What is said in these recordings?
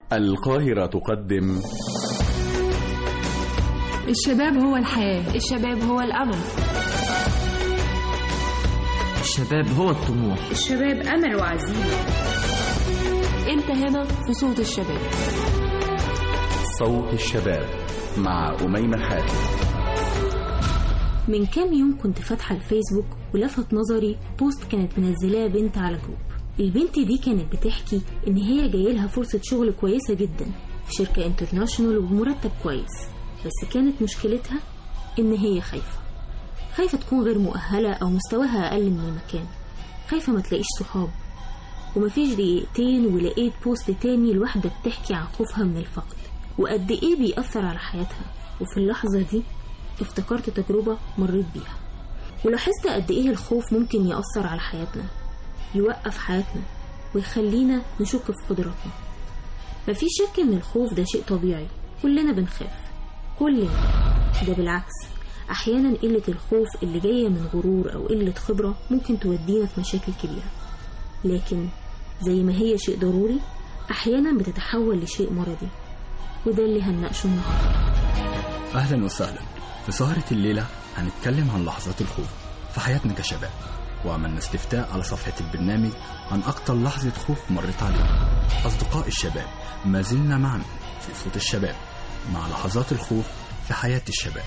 القاهرة تقدم الشباب هو الحياة الشباب هو الأمل الشباب هو الطموح الشباب أمل وعزيمة أنت هنا في صوت الشباب صوت الشباب مع أميمة حاتم من كام يوم كنت فاتحة الفيسبوك ولفت نظري بوست كانت منزلاه بنت على جروب البنت دي كانت بتحكي إن هي جايلها فرصة شغل كويسة جدا في شركة انترناشونال وبمرتب كويس بس كانت مشكلتها إن هي خايفة خايفة تكون غير مؤهلة أو مستواها أقل من المكان خايفة ما تلاقيش صحاب ومفيش دقيقتين ولقيت بوست تاني لواحدة بتحكي عن خوفها من الفقد وقد إيه بيأثر على حياتها وفي اللحظة دي افتكرت تجربة مريت بيها ولاحظت قد إيه الخوف ممكن يأثر على حياتنا يوقف حياتنا ويخلينا نشك في قدراتنا مفيش شك إن الخوف ده شيء طبيعي كلنا بنخاف كلنا ده بالعكس أحيانا قلة الخوف اللي جاية من غرور أو قلة خبرة ممكن تودينا في مشاكل كبيرة لكن زي ما هي شيء ضروري أحيانا بتتحول لشيء مرضي وده اللي هنناقشه النهارده أهلا وسهلا في سهرة الليلة هنتكلم عن لحظات الخوف في حياتنا كشباب وعملنا استفتاء على صفحة البرنامج عن أكتر لحظة خوف مرت علينا أصدقاء الشباب ما زلنا معنا في صوت الشباب مع لحظات الخوف في حياة الشباب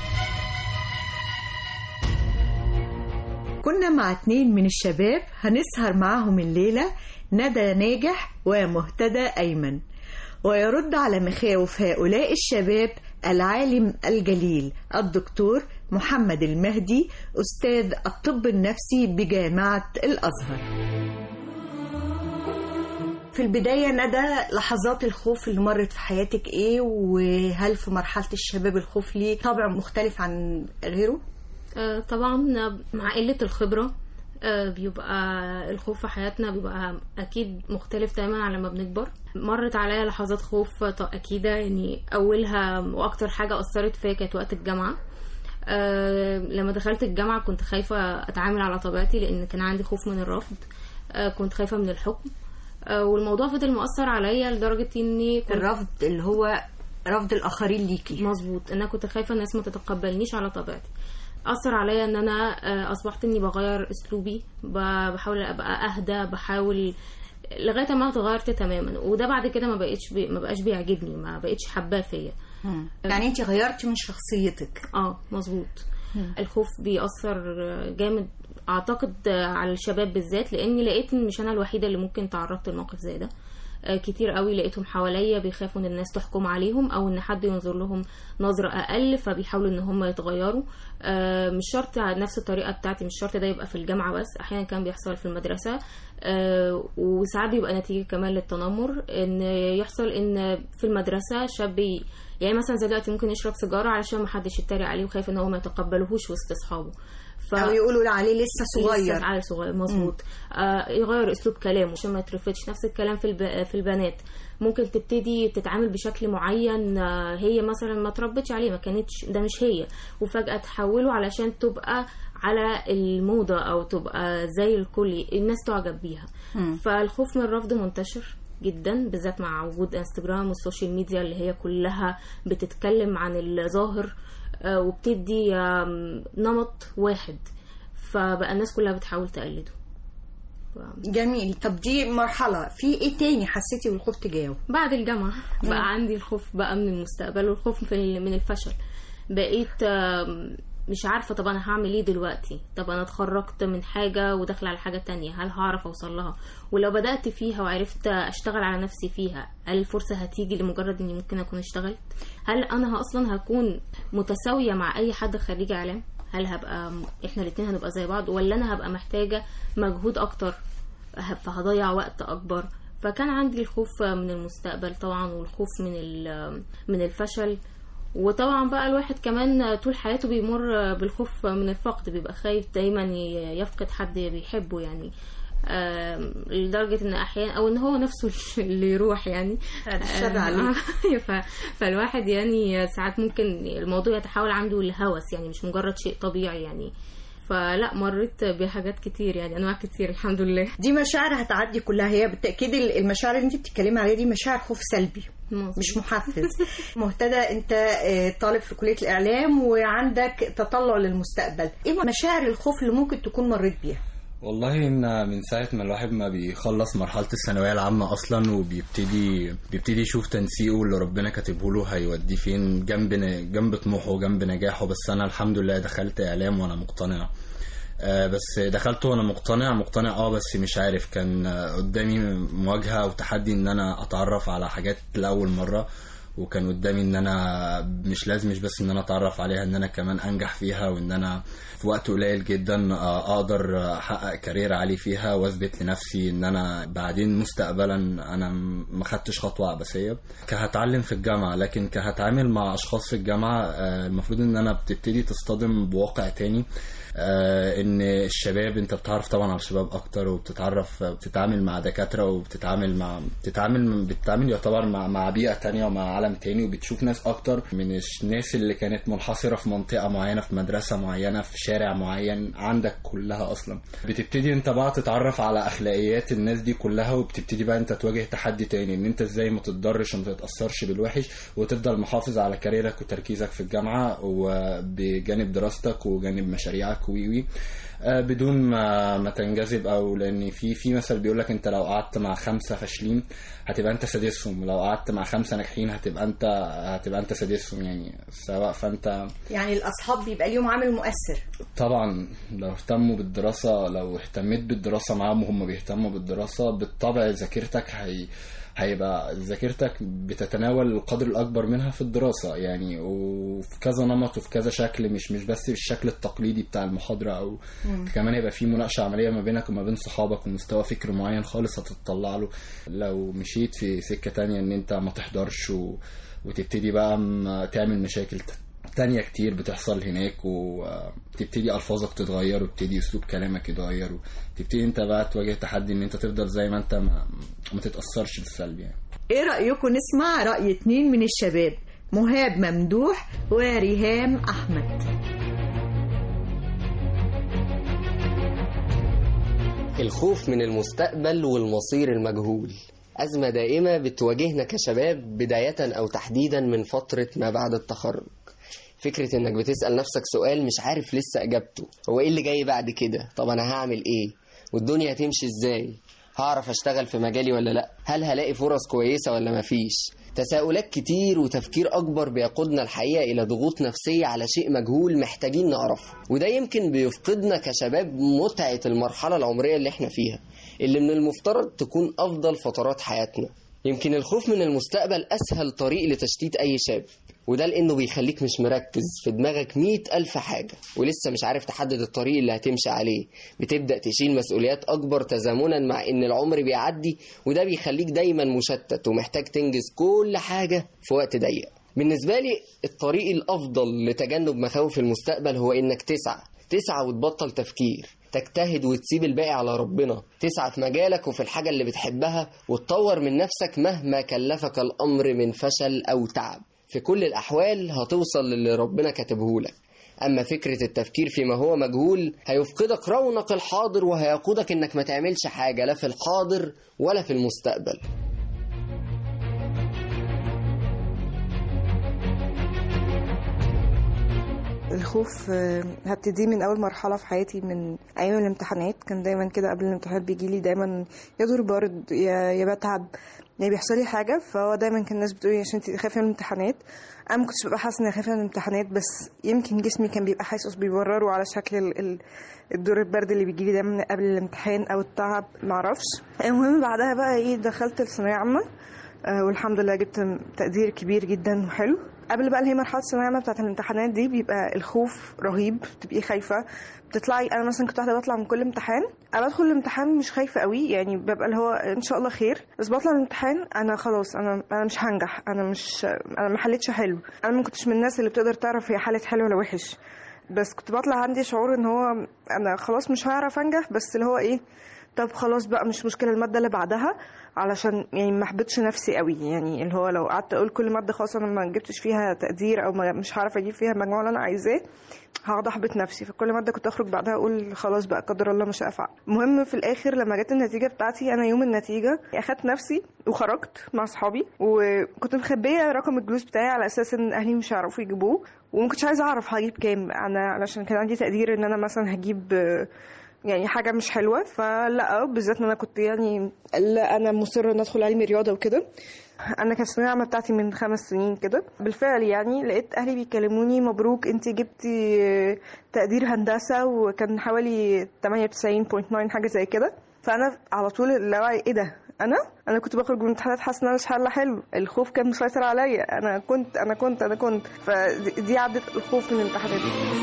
كنا مع اتنين من الشباب هنسهر معاهم الليلة ندى ناجح ومهتدى أيمن ويرد على مخاوف هؤلاء الشباب العالم الجليل الدكتور محمد المهدي أستاذ الطب النفسي بجامعة الأزهر في البداية ندى لحظات الخوف اللي مرت في حياتك ايه وهل في مرحلة الشباب الخوف ليه طابع مختلف عن غيره؟ آه، طبعا مع قلة الخبرة آه، بيبقى الخوف في حياتنا بيبقى أكيد مختلف تماما على ما بنكبر مرت عليا لحظات خوف ط- أكيدة يعني أولها وأكتر حاجة أثرت فيا كانت وقت الجامعة آه، لما دخلت الجامعة كنت خايفة أتعامل على طبيعتي لأن كان عندي خوف من الرفض آه، كنت خايفة من الحكم آه، والموضوع فضل مؤثر عليا لدرجة إني كنت الرفض اللي هو رفض الآخرين ليكي مظبوط ان انا كنت خايفه الناس ما تتقبلنيش على طبيعتي اثر عليا ان انا آه، اصبحت اني بغير اسلوبي ب- بحاول ابقى اهدى بحاول لغايه ما اتغيرت تماما وده بعد كده ما بقتش بي... ما بقاش بيعجبني ما بقتش حباه فيا يعني انت غيرتي من شخصيتك اه مظبوط الخوف بيأثر جامد اعتقد على الشباب بالذات لاني لقيت ان مش انا الوحيده اللي ممكن تعرضت لموقف زي ده آه، كتير قوي لقيتهم حواليا بيخافوا ان الناس تحكم عليهم او ان حد ينظر لهم نظرة اقل فبيحاولوا ان هم يتغيروا آه، مش شرط على نفس الطريقة بتاعتي مش شرط ده يبقى في الجامعة بس احيانا كان بيحصل في المدرسة آه، وساعات بيبقى نتيجة كمان للتنمر ان يحصل ان في المدرسة شاب ي- يعني مثلا زي دلوقتي ممكن يشرب سيجارة علشان ما حدش يتريق عليه وخايف ان هو ما يتقبلهوش وسط اصحابه ف... او يقولوا عليه لسه صغير لسه عيل صغير مظبوط آه يغير اسلوب كلامه عشان ما يترفضش نفس الكلام في الب... في البنات ممكن تبتدي تتعامل بشكل معين آه هي مثلا ما تربتش عليه ما كانتش ده مش هي وفجأة تحوله علشان تبقى على الموضة او تبقى زي الكل الناس تعجب بيها فالخوف من الرفض منتشر جدا بالذات مع وجود انستجرام والسوشيال ميديا اللي هي كلها بتتكلم عن الظاهر آه، وبتدي آم، نمط واحد فبقى الناس كلها بتحاول تقلده جميل طب دي مرحلة في ايه تاني حسيتي بالخوف تجاهه بعد الجامعة بقى عندي الخوف بقى من المستقبل والخوف في ال- من الفشل بقيت آم، مش عارفة طب أنا هعمل إيه دلوقتي طب أنا اتخرجت من حاجة وداخلة على حاجة تانية هل هعرف أوصل لها ولو بدأت فيها وعرفت أشتغل على نفسي فيها هل الفرصة هتيجي لمجرد إني ممكن أكون اشتغلت هل أنا أصلا هكون متساوية مع أي حد خريج إعلام هل هبقى إحنا الاتنين هنبقى زي بعض ولا أنا هبقى محتاجة مجهود أكتر فهضيع وقت اكبر فكان عندي الخوف من المستقبل طبعا والخوف من ال- من الفشل وطبعا بقى الواحد كمان طول حياته بيمر بالخوف من الفقد بيبقى خايف دايما ي- يفقد حد بيحبه يعني آم، لدرجة ان احيانا او ان هو نفسه اللي يروح يعني الشر عليه. آه، ف- فالواحد يعني ساعات ممكن الموضوع يتحول عنده لهوس يعني مش مجرد شيء طبيعي يعني فلا مريت بحاجات كتير يعني انواع كتير الحمد لله دي مشاعر هتعدي كلها هي بالتاكيد المشاعر اللي انت بتتكلمي عليها دي مشاعر خوف سلبي مش محفز مهتدى انت آه، طالب في كليه الاعلام وعندك تطلع للمستقبل ايه مشاعر الخوف اللي ممكن تكون مريت بيها والله ان من ساعه ما الواحد ما بيخلص مرحله الثانويه العامه اصلا وبيبتدي بيبتدي يشوف تنسيقه اللي ربنا كاتبه له هيوديه فين جنب ن- جنب طموحه وجنب نجاحه بس انا الحمد لله دخلت اعلام وانا مقتنع آه، بس دخلت وانا مقتنع مقتنع اه بس مش عارف كان آه، قدامي مواجهه وتحدي ان انا اتعرف على حاجات لاول مره وكان قدامي ان انا مش لازم مش بس ان انا اتعرف عليها ان انا كمان انجح فيها وان انا في وقت قليل جدا آه، اقدر احقق كارير عالي فيها واثبت لنفسي ان انا بعدين مستقبلا انا م- ما خدتش خطوه عبثيه كهتعلم في الجامعه لكن كهتعامل مع اشخاص في الجامعه آه، المفروض ان انا بتبتدي تصطدم بواقع تاني آه، ان الشباب انت بتعرف طبعا على الشباب اكتر وبتتعرف بتتعامل مع دكاتره وبتتعامل مع بتتعامل بتتعامل يعتبر مع مع بيئه تانية ومع عالم تاني وبتشوف ناس اكتر من الناس اللي كانت منحصره في منطقه معينه في مدرسه معينه في شارع معين عندك كلها اصلا بتبتدي انت بقى تتعرف على اخلاقيات الناس دي كلها وبتبتدي بقى انت تواجه تحدي تاني ان انت ازاي ما تتضرش وما تتاثرش بالوحش وتفضل محافظ على كاريرك وتركيزك في الجامعه وبجانب دراستك وجانب مشاريعك وي وي آه، بدون ما ما تنجذب او لان في في مثل بيقول لك انت لو قعدت مع خمسه فاشلين هتبقى انت سادسهم ولو قعدت مع خمسه ناجحين هتبقى انت هتبقى انت سادسهم يعني سواء فانت يعني الاصحاب بيبقى ليهم عامل مؤثر طبعا لو اهتموا بالدراسة لو اهتميت بالدراسة معاهم وهم بيهتموا بالدراسة بالطبع ذاكرتك هي هيبقى ذاكرتك بتتناول القدر الأكبر منها في الدراسة يعني وفي كذا نمط وفي كذا شكل مش مش بس بالشكل التقليدي بتاع المحاضرة أو كمان هيبقى في مناقشة عملية ما بينك وما بين صحابك ومستوى فكر معين خالص هتطلع له لو مشيت في سكة تانية إن أنت ما تحضرش و... وتبتدي بقى م- تعمل مشاكل تانية كتير بتحصل هناك وتبتدي ألفاظك تتغير وتبتدي أسلوب كلامك يتغير وتبتدي أنت بقى تواجه تحدي إن أنت تفضل زي ما أنت ما, ما تتأثرش بالسلب يعني ايه رايكم نسمع راي اتنين من الشباب مهاب ممدوح وريهام احمد الخوف من المستقبل والمصير المجهول أزمة دائمة بتواجهنا كشباب بداية أو تحديدا من فترة ما بعد التخرج فكرة إنك بتسأل نفسك سؤال مش عارف لسه إجابته هو إيه اللي جاي بعد كده طب أنا هعمل إيه والدنيا هتمشي إزاي هعرف أشتغل في مجالي ولا لأ هل هلاقي فرص كويسة ولا مفيش تساؤلات كتير وتفكير أكبر بيقودنا الحقيقة إلى ضغوط نفسية على شيء مجهول محتاجين نعرفه وده يمكن بيفقدنا كشباب متعة المرحلة العمرية اللي احنا فيها اللي من المفترض تكون أفضل فترات حياتنا يمكن الخوف من المستقبل أسهل طريق لتشتيت أي شاب وده لأنه بيخليك مش مركز في دماغك مئة ألف حاجة ولسه مش عارف تحدد الطريق اللي هتمشي عليه بتبدأ تشيل مسؤوليات أكبر تزامنا مع إن العمر بيعدي وده بيخليك دايما مشتت ومحتاج تنجز كل حاجة في وقت ضيق بالنسبة لي الطريق الأفضل لتجنب مخاوف المستقبل هو إنك تسعى تسعى وتبطل تفكير تجتهد وتسيب الباقي على ربنا تسعى في مجالك وفي الحاجة اللي بتحبها وتطور من نفسك مهما كلفك الأمر من فشل أو تعب في كل الأحوال هتوصل للي ربنا كاتبهولك أما فكرة التفكير فيما هو مجهول هيفقدك رونق الحاضر وهيقودك إنك ما تعملش حاجة لا في الحاضر ولا في المستقبل الخوف آه، هبتدي من اول مرحله في حياتي من ايام الامتحانات كان دايما كده قبل الامتحانات بيجي لي دايما يا دور برد يا يا بتعب يعني بيحصل لي حاجه فهو دايما كان الناس بتقولي عشان انت خايفه من الامتحانات انا ما كنتش ببقى حاسه اني خايفه من الامتحانات بس يمكن جسمي كان بيبقى حاسس بيبرره على شكل ال- ال- الدور البرد اللي بيجي لي دايما قبل الامتحان او التعب معرفش المهم بعدها بقى ايه دخلت الثانويه عامه آه، والحمد لله جبت تقدير كبير جدا وحلو قبل بقى اللي هي مرحله الثانويه العامه بتاعت الامتحانات دي بيبقى الخوف رهيب بتبقي خايفه بتطلعي انا مثلا كنت واحده بطلع من كل امتحان انا بدخل الامتحان مش خايفه قوي يعني ببقى اللي هو ان شاء الله خير بس بطلع من الامتحان انا خلاص انا انا مش هنجح انا مش انا ما حليتش حلو انا ما كنتش من الناس اللي بتقدر تعرف هي حلت حلو ولا وحش بس كنت بطلع عندي شعور ان هو انا خلاص مش هعرف انجح بس اللي هو ايه طب خلاص بقى مش مشكله الماده اللي بعدها علشان يعني ما احبطش نفسي قوي يعني اللي هو لو قعدت اقول كل ماده خلاص انا ما جبتش فيها تقدير او ما مش هعرف اجيب فيها المجموع اللي انا عايزاه هقعد احبط نفسي فكل ماده كنت اخرج بعدها اقول خلاص بقى قدر الله مش هافعل المهم في الاخر لما جت النتيجه بتاعتي انا يوم النتيجه اخدت نفسي وخرجت مع اصحابي وكنت مخبيه رقم الجلوس بتاعي على اساس ان اهلي مش هيعرفوا يجيبوه وما كنتش عايزه اعرف هجيب كام انا علشان كان عندي تقدير ان انا مثلا هجيب آه، يعني حاجه مش حلوه فلا بالذات ان انا كنت يعني لا انا مصره ان ادخل علمي رياضه وكده انا كانت الثانويه العامه بتاعتي من خمس سنين كده بالفعل يعني لقيت اهلي بيكلموني مبروك انت جبتي آه، تقدير هندسه وكان حوالي 98.9 حاجه زي كده فانا على طول اللي هو ايه ده انا انا كنت بخرج من الامتحانات حاسه ان انا مش حله حلو الخوف كان مسيطر عليا انا كنت انا كنت انا كنت فدي عدت الخوف من الامتحانات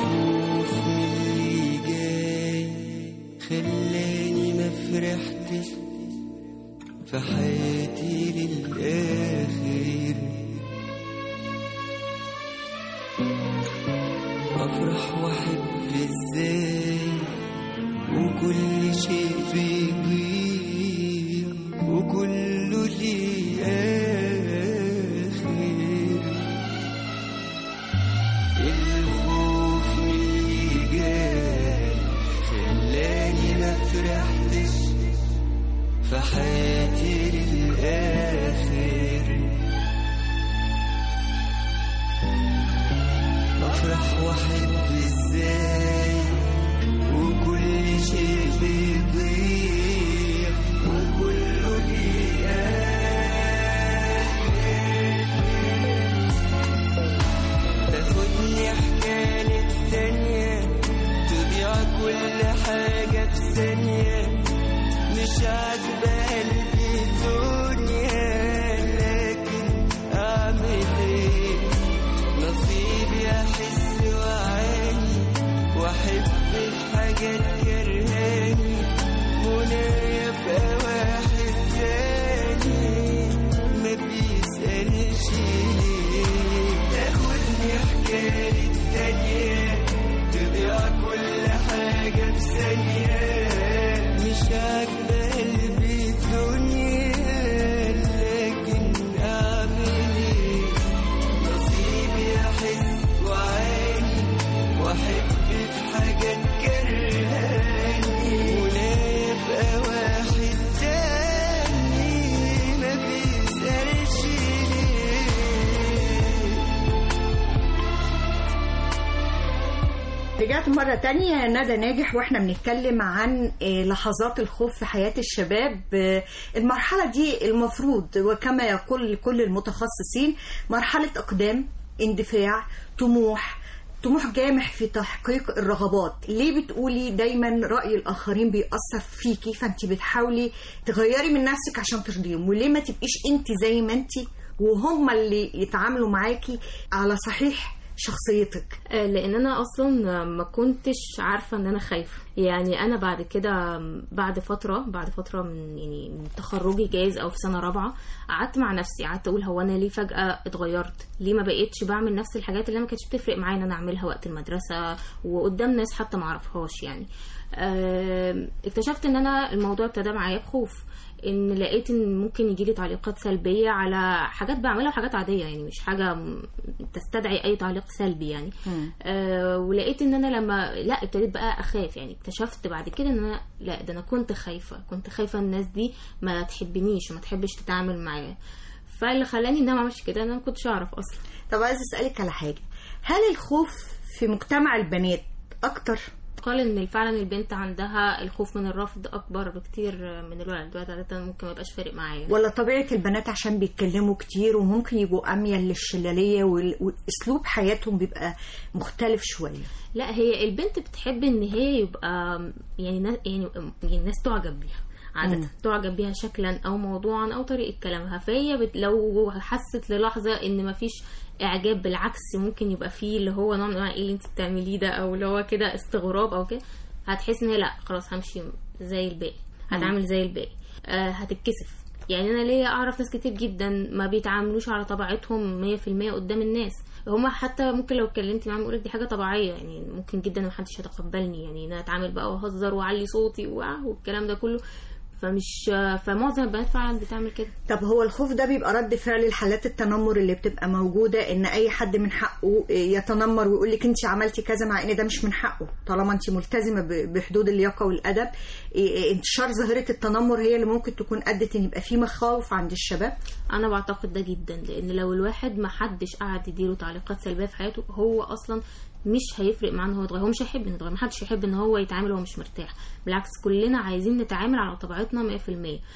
اللي جاي خلاني ما فرحتش في حياتي للآخر أفرح وأحب إزاي وكل شيء بيضيع وكله ليه آخر الخوف من اللي جاي خلاني ما فرحتش في حياتي للآخر أفرح وأحب إزاي وكل شيء بيضيع وكله ليه تاخدني حكاية للتانية تضيع كل حاجة في ثانية مش عاجبة قلبي الدنيا لكن أعمل إيه نصيبي أحس وأعاني وأحب في حاجات كرهاني منى يبقى واحد تاني ما بيسألش ليه تاخدني حكاية تانية تضيع كل حاجة في ثانية مش عاجبة قلبي الدنيا لكن أعمل إيه نصيبي أحس وأعاني وأحب في حاجات كرهاني ولا يبقى واحد تاني ما بيسألش ليه رجعت مرة تانية ندى ناجح واحنا بنتكلم عن آه، لحظات الخوف في حياة الشباب آه، المرحلة دي المفروض وكما يقول كل المتخصصين مرحلة أقدام اندفاع طموح طموح جامح في تحقيق الرغبات ليه بتقولي دايما رأي الآخرين بيأثر فيكي فانت بتحاولي تغيري من نفسك عشان ترضيهم وليه ما تبقيش انت زي ما انت وهم اللي يتعاملوا معاكي على صحيح شخصيتك آه، لان انا اصلا ما كنتش عارفه ان انا خايفه يعني انا بعد كده بعد فتره بعد فتره من يعني من تخرجي جايز او في سنه رابعه قعدت مع نفسي قعدت اقول هو انا ليه فجاه اتغيرت ليه ما بقيتش بعمل نفس الحاجات اللي ما كانتش بتفرق معايا ان انا اعملها وقت المدرسه وقدام ناس حتى ما اعرفهاش يعني آه، اكتشفت ان انا الموضوع ابتدى معايا بخوف ان لقيت ان ممكن يجيلي تعليقات سلبيه على حاجات بعملها وحاجات عاديه يعني مش حاجه م- تستدعي اي تعليق سلبي يعني آه ولقيت ان انا لما لا ابتديت بقى اخاف يعني اكتشفت بعد كده ان انا لا ده انا كنت خايفه كنت خايفه الناس دي ما تحبنيش وما تحبش تتعامل معايا فاللي خلاني ان انا ما اعملش كده انا ما كنتش اعرف اصلا طب عايز اسالك على حاجه هل الخوف في مجتمع البنات اكتر قال ان فعلا البنت عندها الخوف من الرفض اكبر بكتير من الولد الولد عاده ممكن ما يبقاش فارق معايا ولا طبيعه البنات عشان بيتكلموا كتير وممكن يبقوا اميل للشلاليه وال- واسلوب حياتهم بيبقى مختلف شويه لا هي البنت بتحب ان هي يبقى يعني نا- يعني يعني الناس تعجب بيها عادة مم. تعجب بيها شكلا او موضوعا او طريقة كلامها فهي بت لو حست للحظة ان مفيش اعجاب بالعكس ممكن يبقى فيه اللي هو نوع من انواع ايه اللي انت بتعمليه ده او اللي هو كده استغراب او كده هتحس ان هي لا خلاص همشي زي الباقي هتعامل زي الباقي آه هتتكسف يعني انا ليا اعرف ناس كتير جدا ما بيتعاملوش على طبيعتهم 100% قدام الناس هما حتى ممكن لو اتكلمت معاهم يقولك دي حاجه طبيعيه يعني ممكن جدا محدش يتقبلني يعني ان انا اتعامل بقى واهزر واعلي صوتي واه والكلام ده كله فمش فمعظم البنات فعلا بتعمل كده طب هو الخوف ده بيبقى رد فعل لحالات التنمر اللي بتبقى موجودة ان اي حد من حقه يتنمر ويقول لك انت عملتي كذا مع ان ده مش من حقه طالما انت ملتزمة ب- بحدود اللياقة والادب إيه- انتشار ظاهرة التنمر هي اللي ممكن تكون ادت ان يبقى في مخاوف عند الشباب انا بعتقد ده جدا لان لو الواحد ما حدش قعد يديله تعليقات سلبيه في حياته هو اصلا مش هيفرق معاه ان هو يتغير هو مش هيحب انه يتغير محدش يحب ان هو يتعامل وهو مش مرتاح بالعكس كلنا عايزين نتعامل على طبيعتنا 100%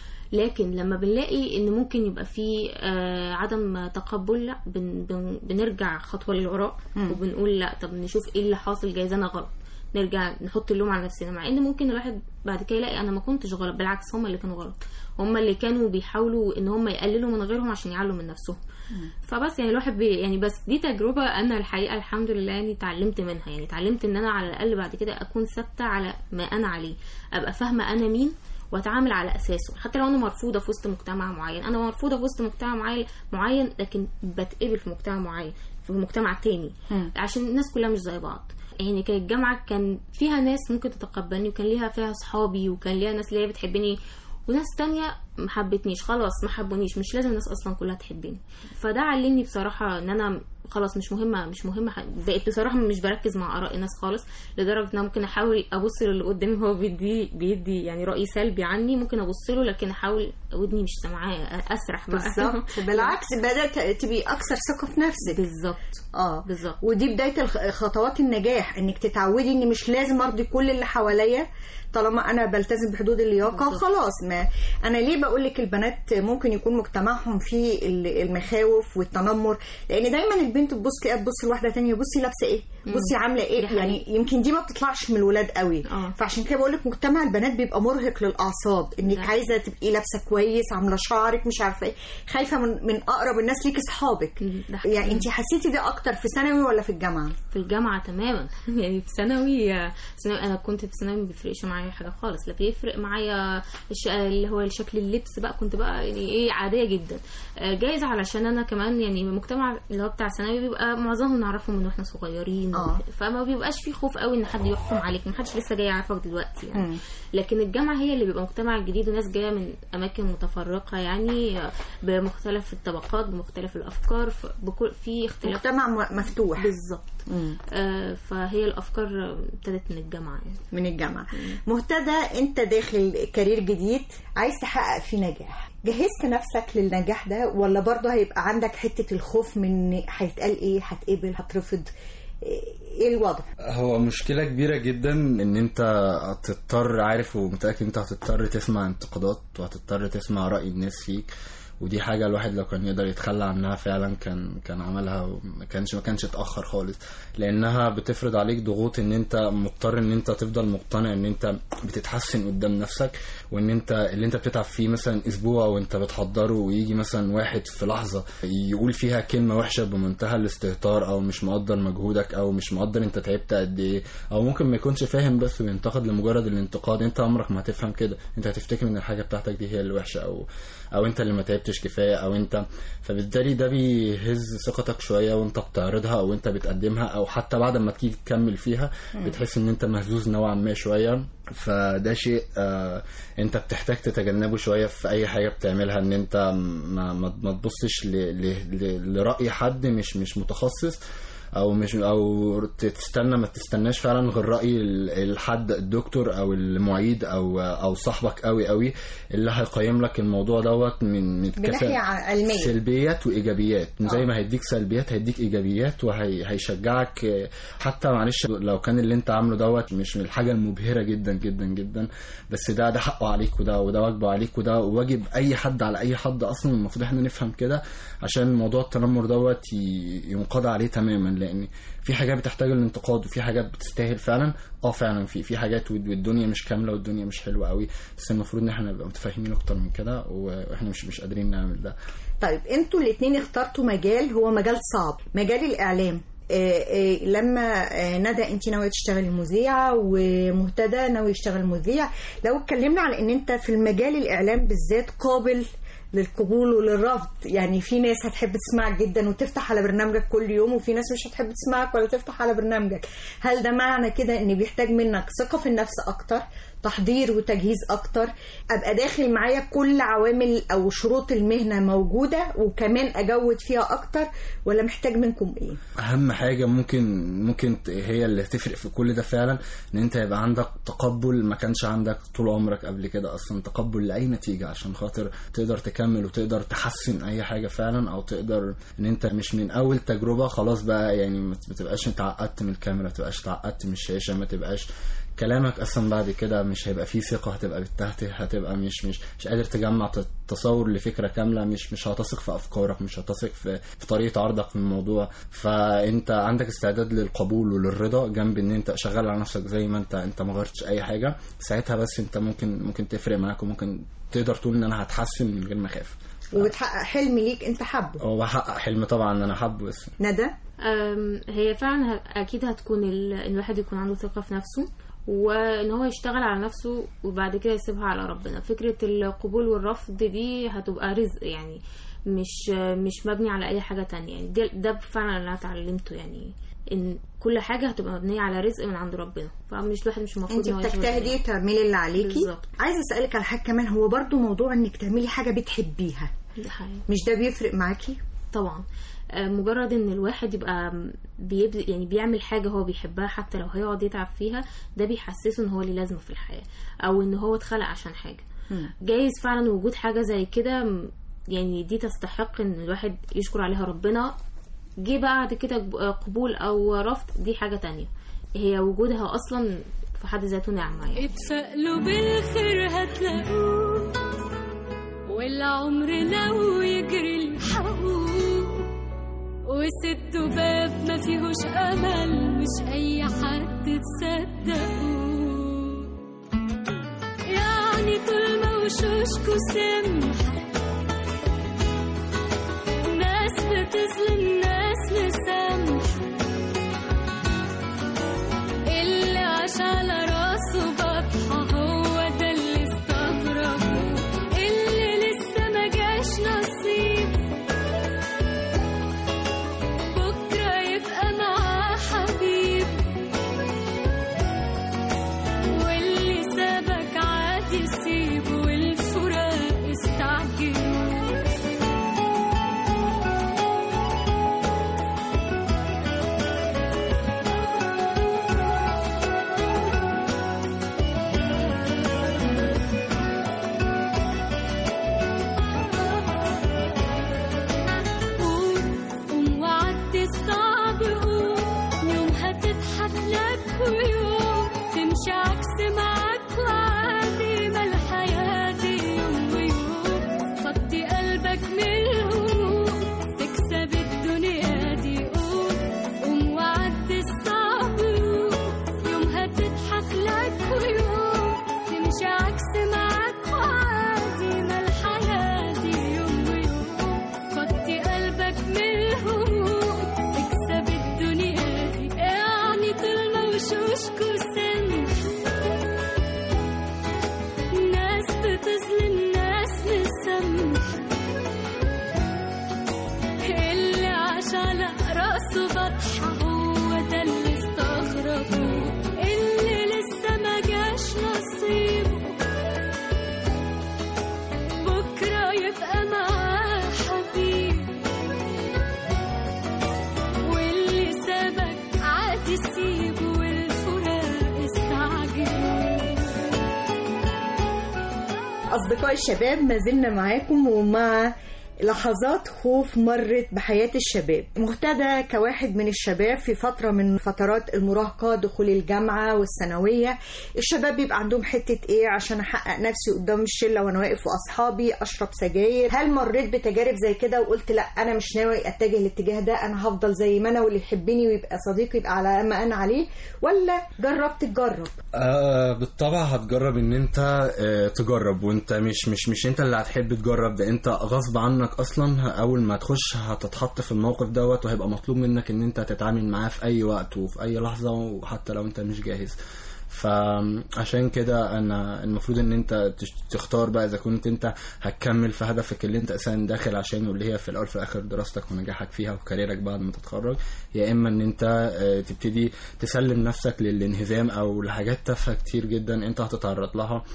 لكن لما بنلاقي ان ممكن يبقى في آه عدم تقبل لا بن بن بنرجع خطوه للوراء مم. وبنقول لا طب نشوف ايه اللي حاصل جايز انا غلط نرجع نحط اللوم على نفسنا مع ان ممكن الواحد بعد كده يلاقي انا ما كنتش غلط بالعكس هم اللي كانوا غلط هم اللي كانوا بيحاولوا ان هم يقللوا من غيرهم عشان يعلوا من نفسهم فبس يعني الواحد بي يعني بس دي تجربة أنا الحقيقة الحمد لله يعني اتعلمت منها يعني اتعلمت إن أنا على الأقل بعد كده أكون ثابتة على ما أنا عليه أبقى فاهمة أنا مين واتعامل على اساسه حتى لو انا مرفوضه في وسط مجتمع معين انا مرفوضه في وسط مجتمع معين معين لكن بتقبل في مجتمع معين في مجتمع تاني مم. عشان الناس كلها مش زي بعض يعني كانت الجامعه كان فيها ناس ممكن تتقبلني وكان ليها فيها صحابي وكان ليها ناس اللي هي بتحبني وناس تانية ما حبتنيش خلاص ما حبونيش مش لازم الناس اصلا كلها تحبني فده علمني بصراحه ان انا خلاص مش مهمه مش مهمه ح- بقيت بصراحه مش بركز مع اراء الناس خالص لدرجه ان انا ممكن احاول ابص للي قدامي هو بيدي بيدي يعني راي سلبي عني ممكن ابص له لكن احاول ودني مش سامعاه اسرح بقى بالظبط بالعكس بدات تبقي اكثر ثقه في نفسك بالظبط اه بالظبط ودي بدايه الخ- خطوات النجاح انك تتعودي ان مش لازم ارضي كل اللي حواليا طالما انا بلتزم بحدود اللياقه بالظبط. خلاص ما انا ليه بقول لك البنات ممكن يكون مجتمعهم فيه ال- المخاوف والتنمر لان دايما البنت تبص تلاقيها تبص لواحده تانية بصي لابسه ايه بصي عامله ايه دي حقيقة. يعني يمكن دي ما بتطلعش من الولاد قوي آه. فعشان كده بقول لك مجتمع البنات بيبقى مرهق للاعصاب انك ده. عايزه تبقي لابسه كويس عامله شعرك مش عارفه ايه خايفه من من اقرب الناس ليكي اصحابك ده حقيقي. يعني انت حسيتي ده اكتر في ثانوي ولا في الجامعه في الجامعة تماما يعني في ثانوي ثانوي أنا كنت في ثانوي ما بيفرقش معايا حاجة خالص لا بيفرق معايا الش... اللي هو شكل اللبس بقى كنت بقى يعني إيه عادية جدا آه، جايز علشان أنا كمان يعني المجتمع اللي هو بتاع ثانوي بيبقى معظمهم نعرفهم من واحنا صغيرين آه. فما بيبقاش في خوف قوي إن حد يحكم عليك ما حدش لسه جاي يعرفك دلوقتي يعني مم. لكن الجامعة هي اللي بيبقى مجتمع جديد وناس جاية من أماكن متفرقة يعني آه، بمختلف الطبقات بمختلف الأفكار ف- بكل في اختلاف مجتمع م- مفتوح بالظبط مم. آه، فهي الافكار ابتدت من الجامعه يعني من الجامعه مهتدى انت داخل كارير جديد عايز تحقق فيه نجاح جهزت نفسك للنجاح ده ولا برضه هيبقى عندك حته الخوف من هيتقال ايه هتقبل هترفض ايه الوضع هو مشكلة كبيرة جدا ان انت هتضطر عارف ومتأكد انت هتضطر تسمع انتقادات وهتضطر تسمع رأي الناس فيك ودي حاجة الواحد لو كان يقدر يتخلى عنها فعلا كان كان عملها وما كانش ما كانش اتأخر خالص لأنها بتفرض عليك ضغوط إن أنت مضطر إن أنت تفضل مقتنع إن أنت بتتحسن قدام نفسك وإن أنت اللي أنت بتتعب فيه مثلا أسبوع وأنت بتحضره ويجي مثلا واحد في لحظة يقول فيها كلمة وحشة بمنتهى الاستهتار أو مش مقدر مجهودك أو مش مقدر أنت تعبت قد إيه أو ممكن ما يكونش فاهم بس بينتقد لمجرد الانتقاد أنت عمرك ما هتفهم كده أنت هتفتكر إن الحاجة بتاعتك دي هي اللي وحشة أو او انت اللي ما تعبتش كفايه او انت فبالتالي ده بيهز ثقتك شويه وانت بتعرضها او انت بتقدمها او حتى بعد ما تيجي تكمل فيها بتحس ان انت مهزوز نوعا ما شويه فده شيء آه انت بتحتاج تتجنبه شويه في اي حاجه بتعملها ان انت ما, ما, ما تبصش ل, ل, ل, لراي حد مش مش متخصص او مش او تستنى ما تستناش فعلا غير راي ال- الحد الدكتور او المعيد او او صاحبك قوي قوي اللي هيقيم لك الموضوع دوت من من بناحية كذا علمية. سلبيات وايجابيات زي آه. ما هيديك سلبيات هيديك ايجابيات وهيشجعك حتى معلش لو كان اللي انت عامله دوت مش من الحاجه المبهره جدا جدا جدا بس ده ده حقه عليك وده وده واجبه عليك وده واجب اي حد على اي حد اصلا المفروض احنا نفهم كده عشان موضوع التنمر دوت ي- ينقضى عليه تماما لان في حاجات بتحتاج الانتقاد وفي حاجات بتستاهل فعلا اه فعلا في في حاجات والد- والدنيا مش كامله والدنيا مش حلوه قوي بس المفروض ان احنا نبقى متفاهمين اكتر من كده واحنا مش مش قادرين نعمل ده طيب انتوا الاثنين اخترتوا مجال هو مجال صعب مجال الاعلام آه، آه، لما آه، ندى انت ناويه تشتغلي مذيعه ومهتدى ناوي يشتغل مذيع لو اتكلمنا عن ان انت في المجال الاعلام بالذات قابل للقبول وللرفض يعني في ناس هتحب تسمعك جدا وتفتح على برنامجك كل يوم وفي ناس مش هتحب تسمعك ولا تفتح على برنامجك هل ده معنى كده ان بيحتاج منك ثقة في النفس اكتر تحضير وتجهيز اكتر ابقى داخل معايا كل عوامل او شروط المهنة موجودة وكمان اجود فيها اكتر ولا محتاج منكم ايه اهم حاجه ممكن ممكن ت- هي اللي تفرق في كل ده فعلا ان انت يبقى عندك تقبل ما كانش عندك طول عمرك قبل كده اصلا تقبل لاي نتيجه عشان خاطر تقدر تكمل وتقدر تحسن اي حاجه فعلا او تقدر ان انت مش من اول تجربه خلاص بقى يعني ما ت- ما تبقاش اتعقدت من الكاميرا ما تبقاش اتعقدت من الشاشه ما تبقاش كلامك اصلا بعد كده مش هيبقى فيه ثقه هتبقى بالتهته هتبقى مش مش مش قادر تجمع ت- تصور لفكره كامله مش مش هتثق في افكارك مش هتثق في في طريقه عرضك في الموضوع فانت عندك استعداد للقبول وللرضا جنب ان انت شغال على نفسك زي ما انت انت ما غيرتش اي حاجه ساعتها بس انت ممكن ممكن تفرق معاك وممكن تقدر تقول ان انا هتحسن من غير ما اخاف وبتحقق حلم ليك انت حابه وبحقق حلم طبعا انا حابه بس ندى أم، هي فعلا ه- اكيد هتكون ال- ان الواحد يكون عنده ثقه في نفسه وان هو يشتغل على نفسه وبعد كده يسيبها على ربنا فكره القبول والرفض دي هتبقى رزق يعني مش مش مبني على اي حاجه تانية يعني ده, ده فعلا اللي انا اتعلمته يعني ان كل حاجه هتبقى مبنيه على رزق من عند ربنا فمش الواحد مش المفروض انت إن هو يشغل بتجتهدي دماغه. تعملي اللي عليكي بالظبط. عايزه اسالك على حاجه كمان هو برضو موضوع انك تعملي حاجه بتحبيها دي حقيقة. مش ده بيفرق معاكي طبعا آه، مجرد ان الواحد يبقى بيبدأ يعني بيعمل حاجه هو بيحبها حتى لو هيقعد يتعب فيها ده بيحسسه ان هو ليه لازمه في الحياه او ان هو اتخلق عشان حاجه جايز فعلا وجود حاجه زي كده م- يعني دي تستحق ان الواحد يشكر عليها ربنا جه بعد كده ج- قبول او رفض دي حاجه تانية هي وجودها اصلا في حد ذاته نعمه يعني اتفائلوا بالخير هتلاقوه والعمر لو يجري الحقوه وسدوا باب ما فيهوش امل مش اي حد تصدقوه يعني طول ما وشوشكوا سمحة ناس بتظلم ناس مسامحة اللي عاش على راسه بطحة هو ده اللي استغربه اللي لسه ما جاش نصيب بكرة يبقى معاه حبيب واللي سابك عادي سيبه والفراق استعجلوا قوم قوم وعدي الصعب قوم يوم هتضحك لك ويوم تمشي عكس معاك وعادي ما الحياة دي يوم ويوم فضي قلبك من الهموم تكسب الدنيا دي قوم قوم وعدي الصعب قوم يوم هتضحك لك ويوم تمشي عكس معاك وعادي ما الحياة دي يوم ويوم فضي قلبك من الهموم تكسب الدنيا دي يعني طول ما وشوشكوا سمح ناس بتظلم ناس مسامح اللي عاش على راسه بطحة هو ده اللي استغربوه اللي لسه ما جاش نصيبه بكرة يبقى معاه حبيب واللي سابك عادي سيبه والفراق استعجلوا أصدقاء الشباب ما زلنا معاكم ومع لحظات خوف مرت بحياة الشباب مهتدى كواحد من الشباب في فترة من فترات المراهقة دخول الجامعة والثانوية الشباب بيبقى عندهم حتة ايه عشان احقق نفسي قدام الشلة وانا واقف واصحابي اشرب سجاير هل مريت بتجارب زي كده وقلت لا انا مش ناوي اتجه الاتجاه ده انا هفضل زي ما انا واللي يحبني ويبقى صديقي يبقى على ما انا عليه ولا جربت تجرب آه بالطبع هتجرب ان انت آه تجرب وانت مش مش مش انت اللي هتحب تجرب ده انت غصب عنك اصلا اول ما تخش هتتحط في الموقف دوت وهيبقى مطلوب منك ان انت تتعامل معاه في اي وقت وفي اي لحظه وحتى لو انت مش جاهز فعشان كده انا المفروض ان انت تش- تختار بقى اذا كنت انت هتكمل في هدفك اللي انت اساسا داخل عشانه اللي هي في الاول في الاخر دراستك ونجاحك فيها وكاريرك بعد ما تتخرج يا اما ان انت آه، تبتدي تسلم نفسك للانهزام او لحاجات تافهه كتير جدا انت هتتعرض لها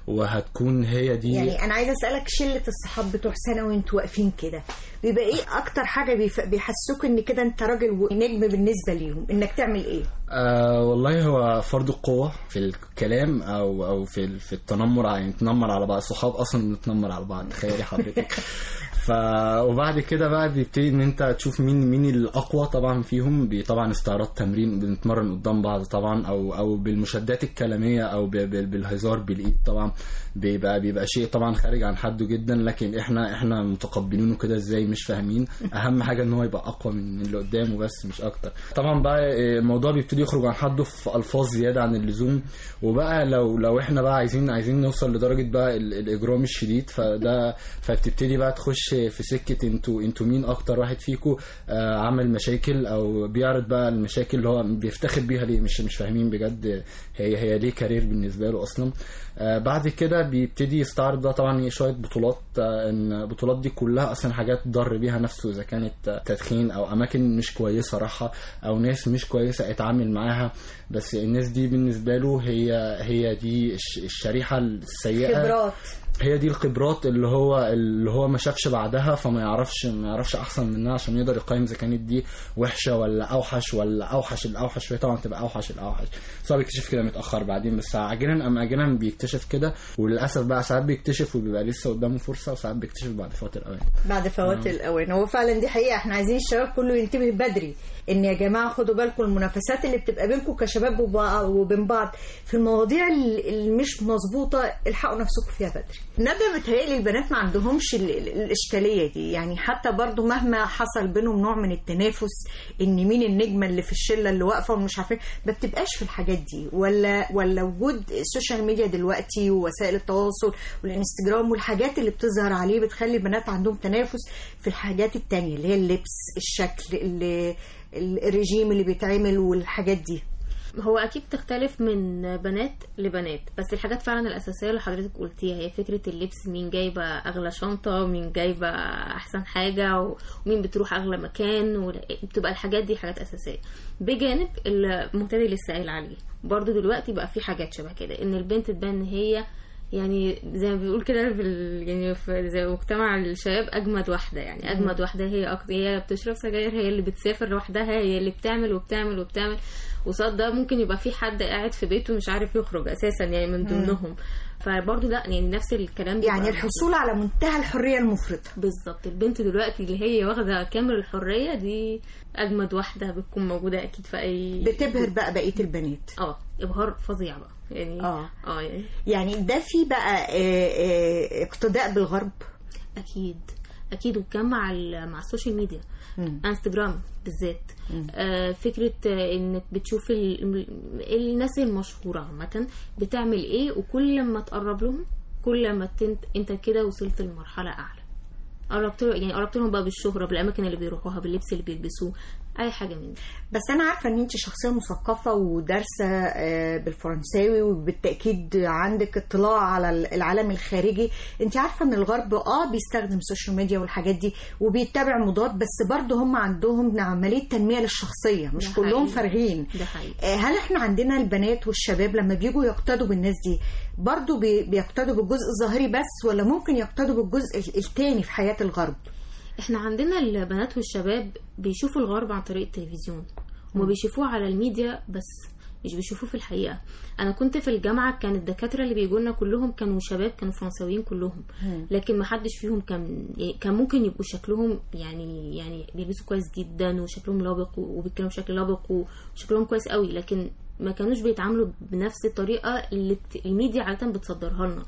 وهتكون هي دي يعني انا عايزه اسالك شله الصحاب بتوع ثانوي وانتوا واقفين كده بيبقى ايه اكتر حاجه بيف... بيحسوك ان كده انت راجل ونجم بالنسبه ليهم انك تعمل ايه آه والله هو فرض القوة في الكلام أو أو في ال- في التنمر يعني نتنمر على بعض الصحاب أصلا بنتنمر على بعض تخيلي حضرتك ف وبعد كده بقى بيبتدي ان انت تشوف مين مين الاقوى طبعا فيهم بي- طبعا استعراض تمرين بنتمرن قدام بعض طبعا او او بالمشادات الكلاميه او ب- ب- بالهزار بالايد طبعا بيبقى بيبقى شيء طبعا خارج عن حده جدا لكن احنا احنا متقبلينه كده ازاي مش فاهمين اهم حاجه ان هو يبقى اقوى من اللي قدامه بس مش اكتر طبعا بقى آه، الموضوع بيبتدي يخرج عن حده في الفاظ زياده عن اللزوم وبقى لو لو احنا بقى عايزين عايزين نوصل لدرجه بقى ال- الاجرام الشديد فده فبتبتدي بقى تخش في سكه انتوا انتوا مين اكتر واحد فيكم آه، عمل مشاكل او بيعرض بقى المشاكل اللي هو بيفتخر بيها ليه مش مش فاهمين بجد هي هي ليه كارير بالنسبه له اصلا آه، بعد كده بيبتدي يستعرض بقى طبعا شويه بطولات آه، ان البطولات دي كلها اصلا حاجات ضر بيها نفسه اذا كانت آه، تدخين او اماكن مش كويسه راحه او ناس مش كويسه اتعامل معاها بس الناس دي بالنسبه له هي هي دي الش- الشريحه السيئه خبرات هي دي الخبرات اللي هو اللي هو ما شافش بعدها فما يعرفش ما يعرفش احسن منها عشان يقدر يقيم اذا كانت دي وحشه ولا اوحش ولا اوحش الاوحش فهي طبعا تبقى اوحش الاوحش بس هو بيكتشف كده متاخر بعدين بس عاجلا ام اجلا بيكتشف كده وللاسف بقى ساعات بيكتشف وبيبقى لسه قدامه فرصه وساعات بيكتشف بعد فوات الاوان بعد فوات نعم. الاوان هو فعلا دي حقيقه احنا عايزين الشباب كله ينتبه بدري ان يا جماعه خدوا بالكم المنافسات اللي بتبقى بينكم كشباب وبع- وبين بعض في المواضيع ال- اللي مش مظبوطه الحقوا نفسكم فيها بدري ندى متهيألي البنات ما عندهمش ال- ال- الاشكاليه دي يعني حتى برضو مهما حصل بينهم نوع من التنافس ان مين النجمه اللي في الشله اللي واقفه ومش عارفين ما بتبقاش في الحاجات دي ولا ولا وجود السوشيال ميديا دلوقتي ووسائل التواصل والانستجرام والحاجات اللي بتظهر عليه بتخلي البنات عندهم تنافس في الحاجات التانية اللي هي اللبس الشكل اللي الرجيم اللي بيتعمل والحاجات دي هو اكيد بتختلف من بنات لبنات بس الحاجات فعلا الاساسيه اللي حضرتك قلتيها هي فكره اللبس مين جايبه اغلى شنطه ومين جايبه احسن حاجه و- ومين بتروح اغلى مكان و- بتبقى الحاجات دي حاجات اساسيه بجانب المعتدل اللي لسه قايل عليه برضو دلوقتي بقى في حاجات شبه كده ان البنت تبان ان هي يعني زي ما بيقول كده بال... يعني في زي مجتمع الشباب اجمد واحده يعني اجمد واحده هي اكتر هي بتشرب سجاير هي اللي بتسافر لوحدها هي اللي بتعمل وبتعمل وبتعمل وصاد ده ممكن يبقى في حد قاعد في بيته مش عارف يخرج اساسا يعني من مم. ضمنهم فبرضه لا يعني نفس الكلام بيبقى يعني الحصول على منتهى الحريه المفرطه بالظبط البنت دلوقتي اللي هي واخده كامل الحريه دي اجمد واحده بتكون موجوده اكيد في اي بتبهر بقى بقيه البنات اه ابهار فظيع بقى يعني اه اه يعني يعني ده في بقى آه، آه، اقتداء بالغرب اكيد اكيد وكان مع ال- مع السوشيال ميديا انستجرام بالذات آه فكره آه، انك بتشوف ال- ال- الناس المشهوره عامه بتعمل ايه وكل ما تقرب لهم كل ما تنت انت كده وصلت لمرحله اعلى قربت له- يعني قربت لهم بقى بالشهره بالاماكن اللي بيروحوها باللبس اللي بيلبسوه اي حاجه من دي بس انا عارفه ان انت شخصيه مثقفه ودارسه آه، بالفرنساوي وبالتاكيد عندك اطلاع على العالم الخارجي انت عارفه ان الغرب اه بيستخدم السوشيال ميديا والحاجات دي وبيتبع موضات بس برضه هم عندهم عمليه تنميه للشخصيه مش ده كلهم حقيقي. فارغين ده حقيقي آه، هل احنا عندنا البنات والشباب لما بيجوا يقتدوا بالناس دي برضو بي- بيقتدوا بالجزء الظاهري بس ولا ممكن يقتدوا بالجزء ال- التاني في حياة الغرب احنا عندنا البنات والشباب بيشوفوا الغرب عن طريق التلفزيون هما مم. بيشوفوه على الميديا بس مش بيشوفوه في الحقيقة أنا كنت في الجامعة كان الدكاترة اللي بيجوا لنا كلهم كانوا شباب كانوا فرنساويين كلهم لكن ما حدش فيهم كان يعني كان ممكن يبقوا شكلهم يعني يعني بيلبسوا كويس جدا وشكلهم لابق وبيتكلموا بشكل لابق وشكلهم كويس قوي لكن ما كانوش بيتعاملوا بنفس الطريقة اللي الت- الميديا عادة بتصدرها لنا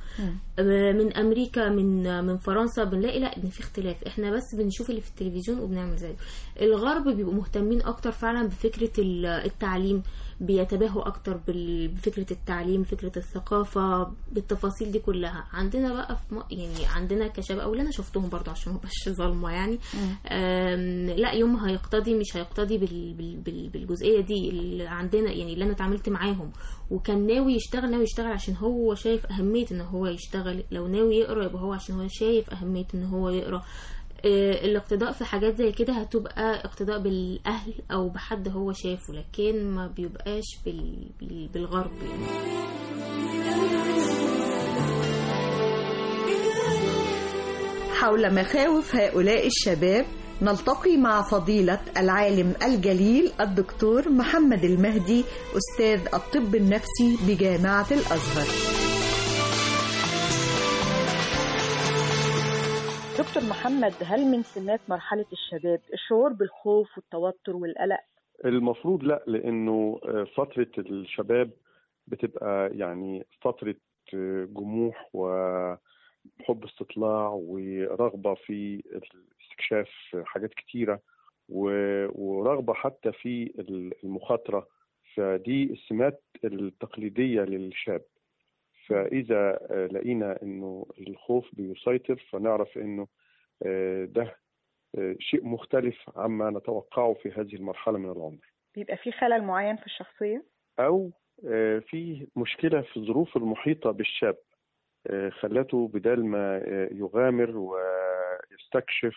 من امريكا من من فرنسا بنلاقي لا ان في اختلاف احنا بس بنشوف اللي في التلفزيون وبنعمل زيه الغرب بيبقوا مهتمين اكتر فعلا بفكره ال- التعليم بيتباهوا اكتر بال- بفكره التعليم فكره الثقافه بالتفاصيل دي كلها عندنا بقى في م... يعني عندنا كشباب او اللي انا شفتهم برضو عشان ما ابقاش ظالمه يعني أم، لا يوم هيقتضي مش هيقتضي بال... بال... بال... بالجزئيه دي اللي عندنا يعني اللي انا اتعاملت اتعاملت معاهم وكان ناوي يشتغل ناوي يشتغل عشان هو شايف اهميه ان هو يشتغل لو ناوي يقرا يبقى هو عشان هو شايف اهميه ان هو يقرا آه، الاقتداء في حاجات زي كده هتبقى اقتداء بالاهل او بحد هو شافه لكن ما بيبقاش بال... بال... بالغرب يعني حول مخاوف هؤلاء الشباب نلتقي مع فضيلة العالم الجليل الدكتور محمد المهدي أستاذ الطب النفسي بجامعة الأزهر دكتور محمد هل من سمات مرحلة الشباب الشعور بالخوف والتوتر والقلق؟ المفروض لا لانه فتره الشباب بتبقى يعني فتره جموح وحب استطلاع ورغبه في استكشاف حاجات كتيره و- ورغبه حتى في المخاطره فدي السمات التقليديه للشاب فاذا لقينا انه الخوف بيسيطر فنعرف انه ده شيء مختلف عما نتوقعه في هذه المرحله من العمر بيبقى في خلل معين في الشخصية؟ او آه، في مشكله في الظروف المحيطه بالشاب آه، خلته بدال ما آه، يغامر ويستكشف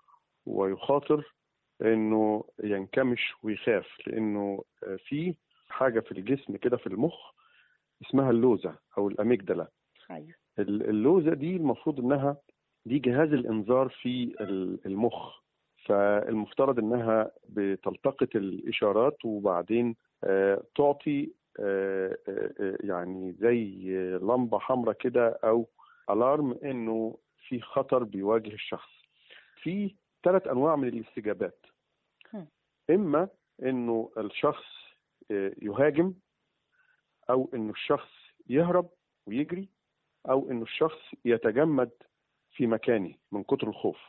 ويخاطر انه ينكمش ويخاف لانه آه، في حاجه في الجسم كده في المخ اسمها اللوزه او الاميجدلا أيوه ال- اللوزه دي المفروض انها دي جهاز الانذار في ال- المخ فالمفترض انها بتلتقط الاشارات وبعدين آه، تعطي آه، آه، آه، يعني زي لمبه حمراء كده او الارم انه في خطر بيواجه الشخص في ثلاث انواع من الاستجابات هم. اما انه الشخص آه، يهاجم او انه الشخص يهرب ويجري او انه الشخص يتجمد في مكانه من كتر الخوف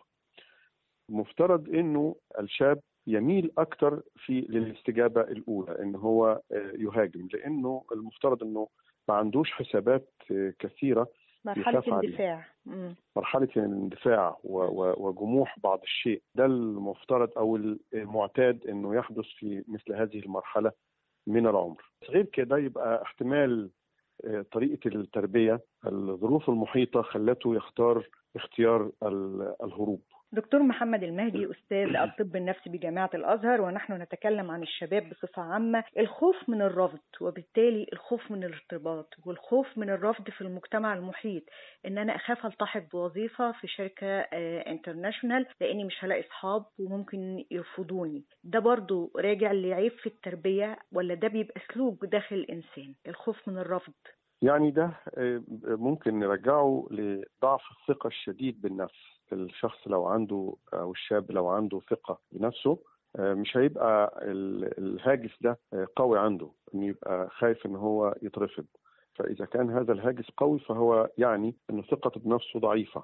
مفترض انه الشاب يميل اكتر في للاستجابه الاولى ان هو آه، يهاجم لانه المفترض انه ما عندوش حسابات آه، كثيره مرحلة يخاف عليها. اندفاع مم. مرحله الاندفاع و- و- وجموح بعض الشيء ده المفترض او المعتاد انه يحدث في مثل هذه المرحله من العمر غير كده يبقى احتمال آه، طريقه التربيه الظروف المحيطه خلته يختار اختيار ال- الهروب دكتور محمد المهدي أستاذ الطب النفسي بجامعة الأزهر ونحن نتكلم عن الشباب بصفة عامة الخوف من الرفض وبالتالي الخوف من الارتباط والخوف من الرفض في المجتمع المحيط إن أنا أخاف ألتحق بوظيفة في شركة انترناشونال لأني مش هلاقي أصحاب وممكن يرفضوني ده برضو راجع لعيب في التربية ولا ده بيبقى سلوك داخل الإنسان الخوف من الرفض يعني ده آه، ممكن نرجعه لضعف الثقة الشديد بالنفس الشخص لو عنده أو الشاب لو عنده ثقة بنفسه آه، مش هيبقى ال- الهاجس ده آه، قوي عنده انه يبقى خايف ان هو يترفض فاذا كان هذا الهاجس قوي فهو يعني انه ثقته بنفسه ضعيفة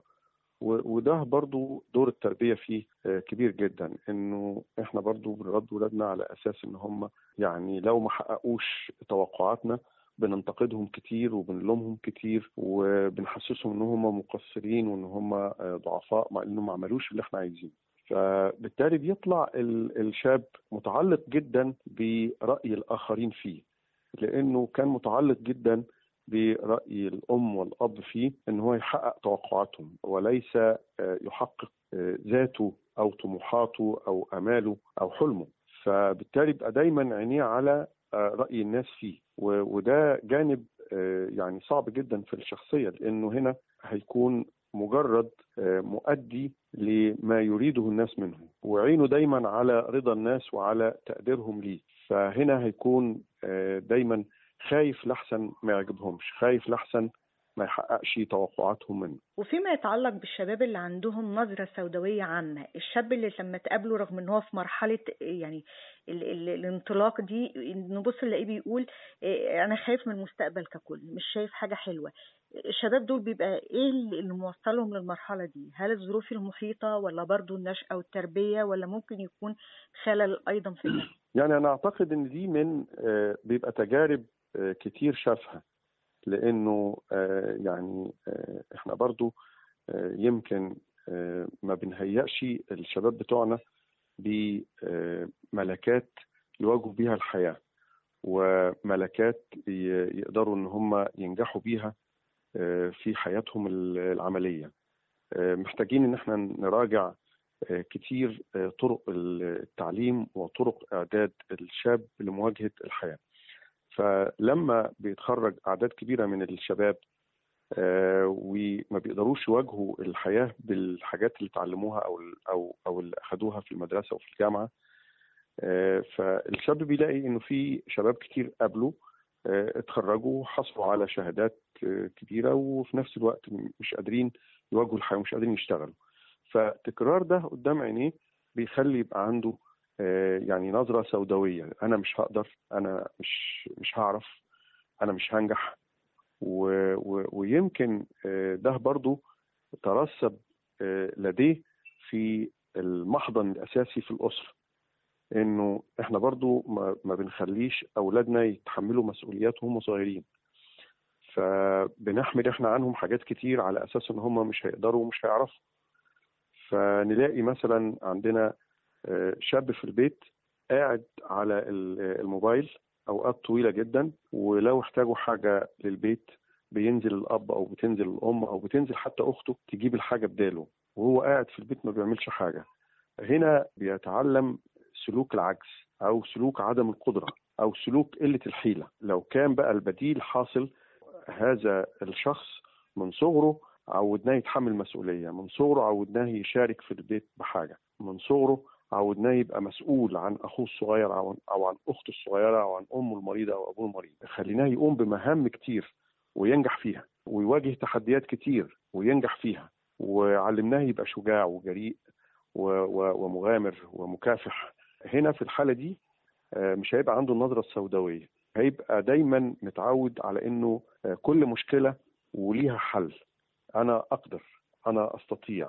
و- وده برضو دور التربية فيه آه، كبير جدا انه احنا برضو بنربي ولادنا على اساس ان هم يعني لو ما حققوش توقعاتنا بننتقدهم كتير وبنلومهم كتير وبنحسسهم ان هم مقصرين وان هم آه، ضعفاء مع انهم ما عملوش اللي احنا عايزينه فبالتالي بيطلع ال- الشاب متعلق جدا برأي الآخرين فيه لأنه كان متعلق جدا برأي الأم والأب فيه إن هو يحقق توقعاتهم وليس آه، يحقق آه، ذاته أو طموحاته أو أماله أو حلمه فبالتالي يبقى دايما عينيه على آه، رأي الناس فيه و- وده جانب آه، يعني صعب جدا في الشخصية لأنه هنا هيكون مجرد آه، مؤدي لما يريده الناس منه وعينه دايما على رضا الناس وعلى تقديرهم ليه فهنا هيكون آه، دايما خايف لحسن ما يعجبهمش خايف لحسن ما يحققش توقعاتهم منه وفيما يتعلق بالشباب اللي عندهم نظرة سوداوية عامة الشاب اللي لما تقابله رغم ان هو في مرحلة يعني ال ال الانطلاق دي نبص نلاقيه بيقول إيه، انا خايف من المستقبل ككل مش شايف حاجة حلوة الشباب دول بيبقى ايه اللي اللي موصلهم للمرحلة دي هل الظروف المحيطة ولا برضو النشأة والتربية ولا ممكن يكون خلل ايضا في النفس يعني انا اعتقد ان دي من آه، بيبقى تجارب آه، كتير شافها لانه آه، يعني آه، احنا برضو آه، يمكن آه، ما بنهيئش الشباب بتوعنا بملكات يواجهوا بيها الحياة وملكات ي- يقدروا ان هم ينجحوا بيها آه، في حياتهم ال- العمليه آه، محتاجين ان احنا نراجع آه، كتير آه، طرق التعليم وطرق اعداد الشاب لمواجهه الحياه فلما بيتخرج اعداد كبيره من الشباب آه، وما بيقدروش يواجهوا الحياه بالحاجات اللي اتعلموها او او او اللي اخذوها في المدرسه وفي الجامعه آه، فالشاب بيلاقي انه في شباب كتير قابلوا آه، اتخرجوا وحصلوا على شهادات آه، كبيره وفي نفس الوقت مش قادرين يواجهوا الحياه ومش قادرين يشتغلوا فتكرار ده قدام عينيه بيخلي يبقى عنده آه، يعني نظره سوداويه انا مش هقدر انا مش مش هعرف انا مش هنجح و و ويمكن آه، ده برضو ترسب آه، لديه في المحضن الاساسي في الاسره انه احنا برضو ما, ما بنخليش اولادنا يتحملوا مسؤوليات وهم صغيرين فبنحمل احنا عنهم حاجات كتير على اساس ان هم مش هيقدروا ومش هيعرفوا فنلاقي مثلا عندنا آه، شاب في البيت قاعد على ال- الموبايل اوقات طويله جدا ولو احتاجوا حاجه للبيت بينزل الاب او بتنزل الام او بتنزل حتى اخته تجيب الحاجه بداله وهو قاعد في البيت ما بيعملش حاجه هنا بيتعلم سلوك العجز او سلوك عدم القدره او سلوك قله الحيله لو كان بقى البديل حاصل هذا الشخص من صغره عودناه يتحمل مسؤوليه من صغره عودناه يشارك في البيت بحاجه من صغره عودناه يبقى مسؤول عن اخوه الصغير او او عن اخته الصغيره او عن امه المريضه او ابوه المريض خليناه يقوم بمهام كتير وينجح فيها ويواجه تحديات كتير وينجح فيها وعلمناه يبقى شجاع وجريء و- و- ومغامر ومكافح هنا في الحالة دي آه، مش هيبقى عنده النظرة السوداوية هيبقى دايما متعود على انه آه، كل مشكلة وليها حل انا اقدر انا استطيع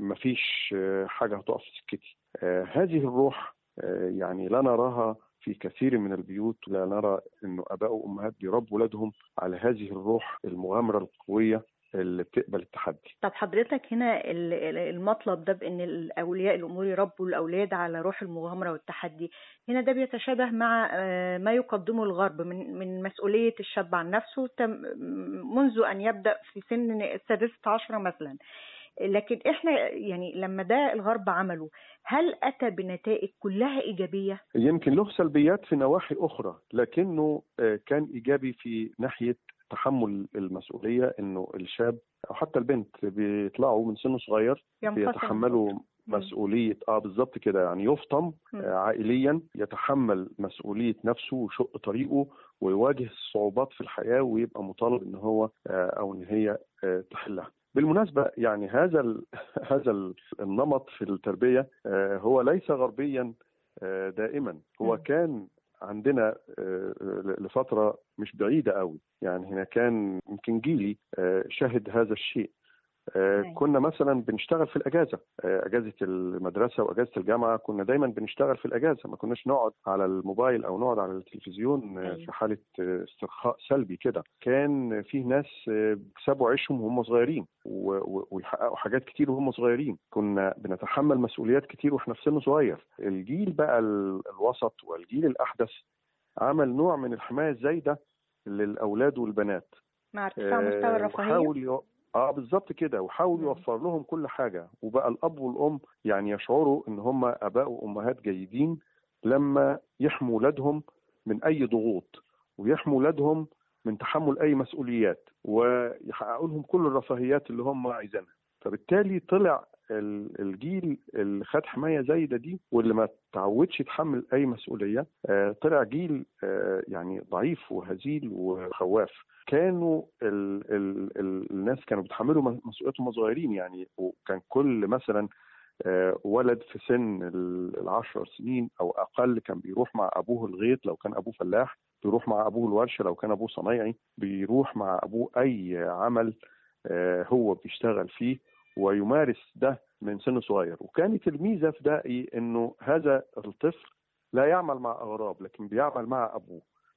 مفيش آه، حاجة هتقف في سكتي آه، هذه الروح آه، يعني لا نراها في كثير من البيوت لا نرى انه اباء وامهات بيربوا ولادهم على هذه الروح المغامرة القوية اللي بتقبل التحدي طب حضرتك هنا ال- ال- المطلب ده بان الاولياء الامور يربوا الاولاد على روح المغامره والتحدي هنا ده بيتشابه مع آه، ما يقدمه الغرب من من مسؤوليه الشاب عن نفسه تم- منذ ان يبدا في سن السادسه عشره مثلا لكن احنا يعني لما ده الغرب عمله هل اتى بنتائج كلها ايجابيه يمكن له سلبيات في نواحي أخرى لكنه آه، كان إيجابي في ناحية تحمل المسؤولية إنه الشاب أو حتى البنت بيطلعوا من سن صغير ينفصل بيتحملوا مسؤولية اه بالظبط كده يعني يفطم آه، عائليا يتحمل مسؤولية نفسه وشق طريقه ويواجه الصعوبات في الحياة ويبقى مطالب ان هو آه، او ان هي آه، تحلها بالمناسبة يعني هذا ال- هذا ال- النمط في التربية آه، هو ليس غربيا آه، دائما هو كان عندنا آه، لفترة مش بعيدة قوي يعني هنا كان يمكن جيلي آه، شهد هذا الشيء آه، كنا مثلا بنشتغل في الاجازه آه، اجازه المدرسه واجازه الجامعه كنا دايما بنشتغل في الاجازه ما كناش نقعد على الموبايل او نقعد على التلفزيون آه، في حاله آه، استرخاء سلبي كده كان فيه ناس آه، بيكسبوا عيشهم وهم صغيرين و- و- ويحققوا حاجات كتير وهم صغيرين كنا بنتحمل مسؤوليات كتير واحنا في سن صغير الجيل بقى ال- الوسط والجيل الاحدث عمل نوع من الحمايه الزايده للاولاد والبنات مع ارتفاع مستوى آه، الرفاهيه وحاول يو... اه بالظبط كده وحاول يوفر لهم كل حاجه وبقى الاب والام يعني يشعروا ان هم اباء وامهات جيدين لما يحموا ولادهم من اي ضغوط ويحموا ولادهم من تحمل اي مسؤوليات ويحققوا لهم كل الرفاهيات اللي هم عايزينها فبالتالي طلع ال- الجيل اللي خد حمايه زايده دي واللي ما تعودش يتحمل اي مسؤوليه آه، طلع جيل آه، يعني ضعيف وهزيل وخواف كانوا ال ال ال الناس كانوا بيتحملوا م- مسؤولياتهم وهم صغيرين يعني وكان كل مثلا آه، ولد في سن ال- العشر سنين او اقل كان بيروح مع ابوه الغيط لو كان ابوه فلاح بيروح مع ابوه الورشه لو كان ابوه صنايعي بيروح مع ابوه اي عمل آه، هو بيشتغل فيه ويمارس ده من سن صغير وكانت الميزه في ده ايه انه هذا الطفل لا يعمل مع اغراب لكن بيعمل مع ابوه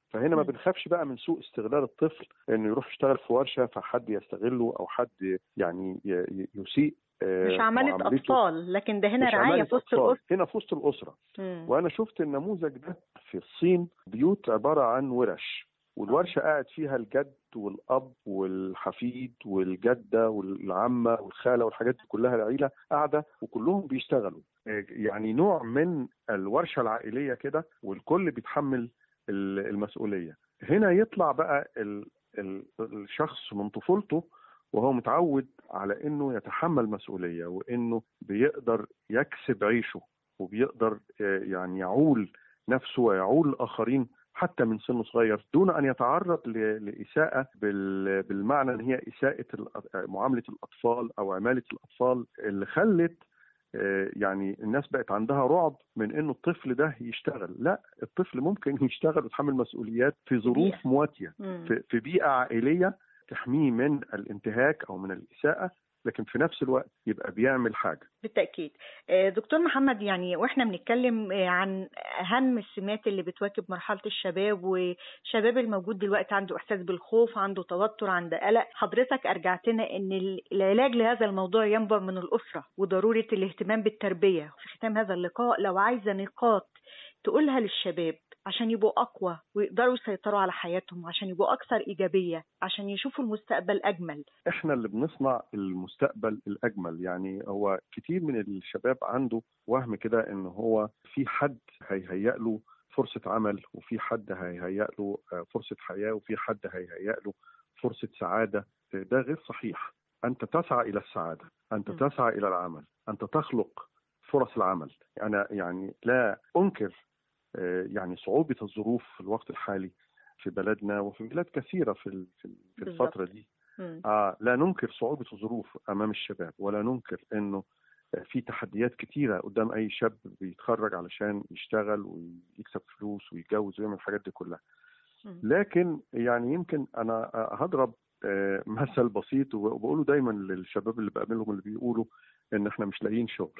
فهنا ما مم. بنخافش بقى من سوء استغلال الطفل انه يروح يشتغل في ورشه فحد يستغله او حد يعني ي- ي- يسيء آه، مش عمالة معاملته. أطفال لكن ده هنا مش رعاية عمالة في وسط أطفال. الأسرة هنا في وسط الاسره مم. وانا شفت النموذج ده في الصين بيوت عباره عن ورش والورشه قاعد فيها الجد والاب والحفيد والجده والعمه والخاله والحاجات دي كلها العيله قاعده وكلهم بيشتغلوا آه، يعني نوع من الورشه العائليه كده والكل بيتحمل ال- المسؤوليه هنا يطلع بقى ال- ال- الشخص من طفولته وهو متعود على انه يتحمل مسؤوليه وانه بيقدر يكسب عيشه وبيقدر آه، يعني يعول نفسه ويعول الاخرين حتى من سن صغير دون ان يتعرض ل- لاساءه بال- بالمعنى ان هي اساءه الأ- معامله الاطفال او عماله الاطفال اللي خلت آه، يعني الناس بقت عندها رعب من انه الطفل ده يشتغل لا الطفل ممكن يشتغل ويتحمل مسؤوليات في ظروف بيئة. مواتيه مم. في في بيئه عائليه تحميه من الانتهاك او من الاساءه لكن في نفس الوقت يبقى بيعمل حاجه بالتأكيد آه، دكتور محمد يعني واحنا بنتكلم آه، عن أهم السمات اللي بتواكب مرحلة الشباب والشباب الموجود دلوقتي عنده إحساس بالخوف عنده توتر عنده قلق حضرتك أرجعتنا إن ال- العلاج لهذا الموضوع ينبع من الأسرة وضرورة الاهتمام بالتربية في ختام هذا اللقاء لو عايزة نقاط تقولها للشباب عشان يبقوا أقوى ويقدروا يسيطروا على حياتهم عشان يبقوا أكثر إيجابية عشان يشوفوا المستقبل أجمل احنا اللي بنصنع المستقبل الاجمل يعني هو كتير من الشباب عنده وهم كده ان هو في حد هيهيأ له فرصة عمل وفي حد هيهيأ له آه، فرصة حياة وفي حد هيهيأ له فرصة سعادة ده غير صحيح أنت تسعى إلى السعادة أنت م. تسعى إلى العمل أنت تخلق فرص العمل أنا يعني لا أنكر آه، يعني صعوبة الظروف في الوقت الحالي في بلدنا وفي بلاد كثيرة في ال- في ال- في بالظبط. الفترة دي مم. آه لا ننكر صعوبة الظروف أمام الشباب ولا ننكر إنه في تحديات كتيرة قدام أي شاب بيتخرج علشان يشتغل ويكسب فلوس ويتجوز ويعمل الحاجات دي كلها مم. لكن يعني يمكن أنا هضرب آه، مثل بسيط وبقوله دايما للشباب اللي بقابلهم اللي بيقولوا إن إحنا مش لاقيين شغل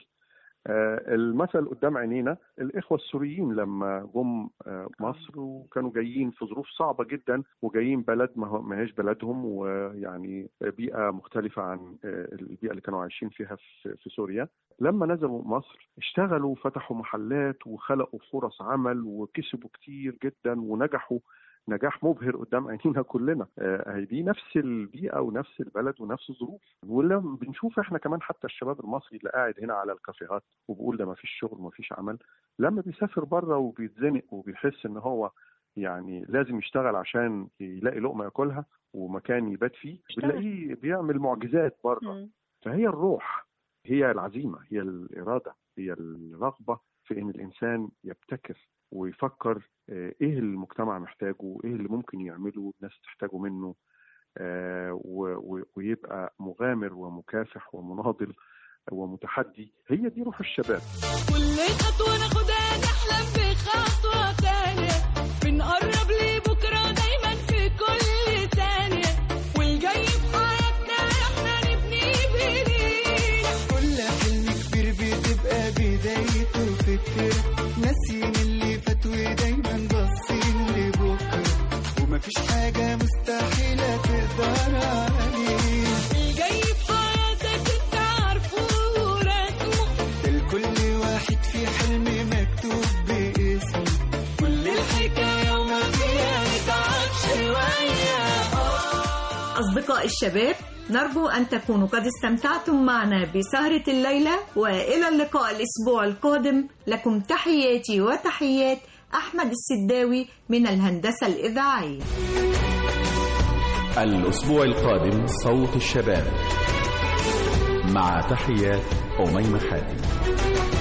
آه، المثل قدام عينينا الإخوة السوريين لما جم آه، مصر وكانوا جايين في ظروف صعبة جدا وجايين بلد ما هو- ما هيش بلدهم ويعني بيئة مختلفة عن آه، البيئة اللي كانوا عايشين فيها في في سوريا لما نزلوا مصر اشتغلوا وفتحوا محلات وخلقوا فرص عمل وكسبوا كتير جدا ونجحوا نجاح مبهر قدام عينينا كلنا آه، هي دي نفس البيئة ونفس البلد ونفس الظروف ولما بنشوف احنا كمان حتى الشباب المصري اللي قاعد هنا على الكافيهات وبيقول ده ما فيش شغل ما فيش عمل لما بيسافر بره وبيتزنق وبيحس ان هو يعني لازم يشتغل عشان يلاقي لقمة ياكلها ومكان يبات فيه يشتغل. بنلاقيه بيعمل معجزات بره مم. فهي الروح هي العزيمة هي الإرادة هي الرغبة في إن الإنسان يبتكر ويفكر آه، إيه المجتمع محتاجه وإيه اللي ممكن يعمله الناس تحتاجه منه آه، و- و- ويبقى مغامر ومكافح ومناضل ومتحدي هي دي روح الشباب كل خطوة ناخدها نحلم بخطوة تانية بنقرب لبكرة دايما في كل ثانية والجاي في حياتنا احنا نبني بايدينا كل حلم كبير بتبقى بدايته فكرة ناسيين اللي فات ودايما باصين لبكرة ومفيش حاجة مستحيلة تقدر عليه الجاي في حياتك انت عارفه ورسمه الكل واحد في حلم مكتوب باسمه كل الحكاية وما فيها نتعب شوية أصدقاء الشباب نرجو أن تكونوا قد استمتعتم معنا بسهرة الليلة وإلى اللقاء الأسبوع القادم لكم تحياتي وتحيات أحمد السداوي من الهندسة الإذاعية الأسبوع القادم صوت الشباب مع تحيات أميمة حاتم